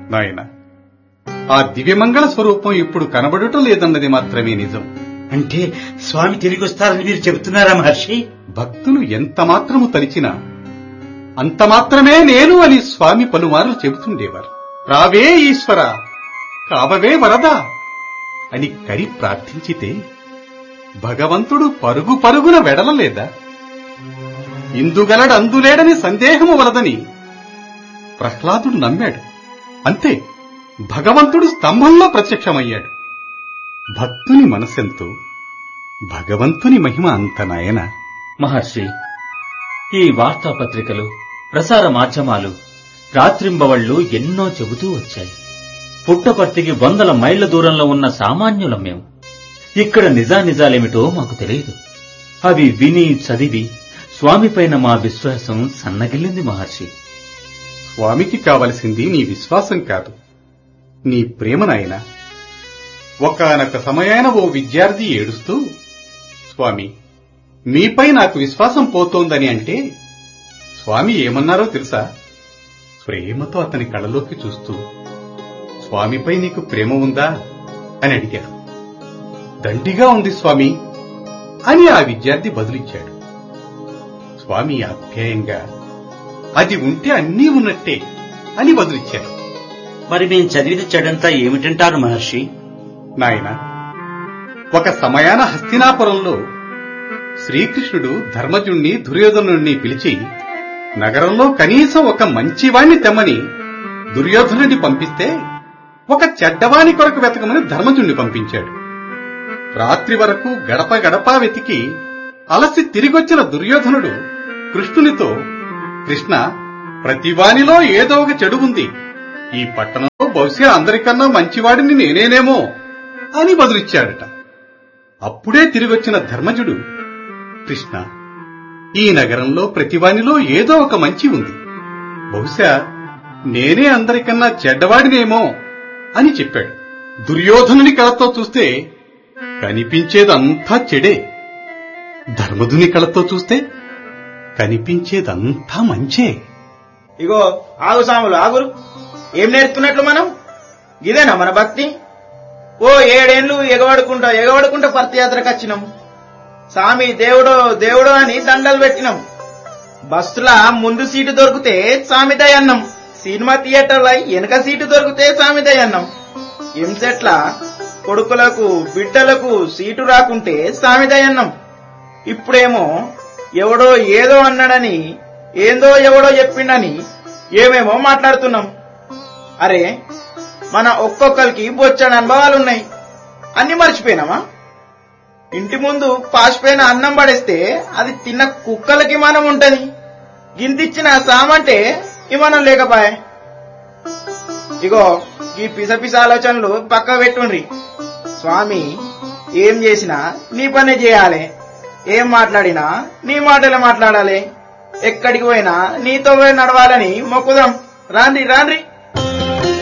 నాయన ఆ దివ్యమంగళ స్వరూపం ఇప్పుడు కనబడటం లేదన్నది మాత్రమే నిజం అంటే స్వామి తిరిగి వస్తారని మీరు చెబుతున్నారా మహర్షి భక్తులు ఎంత మాత్రము తలిచినా అంత మాత్రమే నేను అని స్వామి పలుమార్లు చెబుతుండేవారు రావే ఈశ్వర కావవే వరదా అని కరి ప్రార్థించితే భగవంతుడు పరుగు పరుగున వెడలలేదా ఇందుగలడు అందులేడని సందేహము వలదని ప్రహ్లాదుడు నమ్మాడు అంతే భగవంతుడు స్తంభంలో ప్రత్యక్షమయ్యాడు భక్తుని మనసెంతో భగవంతుని మహిమ అంత నాయన మహర్షి ఈ వార్తాపత్రికలు ప్రసార మాధ్యమాలు రాత్రింబవళ్లు ఎన్నో చెబుతూ వచ్చాయి పుట్టపర్తికి వందల మైళ్ల దూరంలో ఉన్న సామాన్యులం మేము ఇక్కడ నిజానిజాలేమిటో మాకు తెలియదు అవి విని చదివి స్వామిపైన మా విశ్వాసం సన్నగిల్లింది మహర్షి స్వామికి కావలసింది నీ విశ్వాసం కాదు నీ ప్రేమ నాయన ఒకనొక సమయాన ఓ విద్యార్థి ఏడుస్తూ స్వామి మీపై నాకు విశ్వాసం పోతోందని అంటే స్వామి ఏమన్నారో తెలుసా ప్రేమతో అతని కళ్ళలోకి చూస్తూ స్వామిపై నీకు ప్రేమ ఉందా అని అడిగారు దండిగా ఉంది స్వామి అని ఆ విద్యార్థి బదులిచ్చాడు స్వామి ఆప్యాయంగా అది ఉంటే అన్నీ ఉన్నట్టే అని బదులిచ్చారు మరి మేము చదివిన చెడంతా ఏమిటంటారు మహర్షి నాయన ఒక సమయాన హస్తినాపురంలో శ్రీకృష్ణుడు ధర్మజుణ్ణి దుర్యోధనుణ్ణి పిలిచి నగరంలో కనీసం ఒక మంచివాణ్ణి తెమ్మని దుర్యోధనుడిని పంపిస్తే ఒక చెడ్డవాణి కొరకు వెతకమని ధర్మజుణ్ణి పంపించాడు రాత్రి వరకు గడప గడప వెతికి అలసి తిరిగొచ్చిన దుర్యోధనుడు కృష్ణునితో కృష్ణ ప్రతివానిలో ఏదో ఒక చెడు ఉంది ఈ పట్టణంలో బహుశా అందరికన్నా మంచివాడిని నేనేనేమో అని బదులిచ్చాడట అప్పుడే తిరిగొచ్చిన ధర్మజుడు కృష్ణ ఈ నగరంలో ప్రతివానిలో ఏదో ఒక మంచి ఉంది బహుశా నేనే అందరికన్నా చెడ్డవాడినేమో అని చెప్పాడు దుర్యోధనుని కళతో చూస్తే కనిపించేదంతా చెడే ధర్మధుని కళతో చూస్తే కనిపించేదంతా మంచే ఇగో ఆగు సాములు ఆగురు ఏం నేర్చుకున్నట్లు మనం ఇదేనా మన భక్తి ఓ ఏడేండ్లు ఎగబడుకుంటా ఎగబడుకుంటా పర్తియాత్రకు వచ్చినాం సామి దేవుడో దేవుడో అని దండలు పెట్టినాం బస్సుల ముందు సీటు దొరికితే సామిదయ్య అన్నం సినిమా థియేటర్ల వెనక సీటు దొరికితే సామిదయ్య అన్నం ఎంసెట్ల కొడుకులకు బిడ్డలకు సీటు రాకుంటే సామిదయ్య అన్నం ఇప్పుడేమో ఎవడో ఏదో అన్నాడని ఏందో ఎవడో చెప్పిండని ఏమేమో మాట్లాడుతున్నాం అరే మన ఒక్కొక్కరికి బొచ్చని అనుభవాలున్నాయి అన్ని మర్చిపోయినామా ఇంటి ముందు పాసిపోయిన అన్నం పడేస్తే అది తిన్న కుక్కలకి మనం ఉంటది గింతిచ్చిన సామంటే ఇమానం లేకపాయే ఇగో ఈ పిస పిస ఆలోచనలు పక్క పెట్టుండ్రి స్వామి ఏం చేసినా నీ పనే చేయాలి ఏం మాట్లాడినా నీ మాటలే మాట్లాడాలి ఎక్కడికి పోయినా నీతో పోయి నడవాలని మొక్కుదాం రాండి రాండ్రి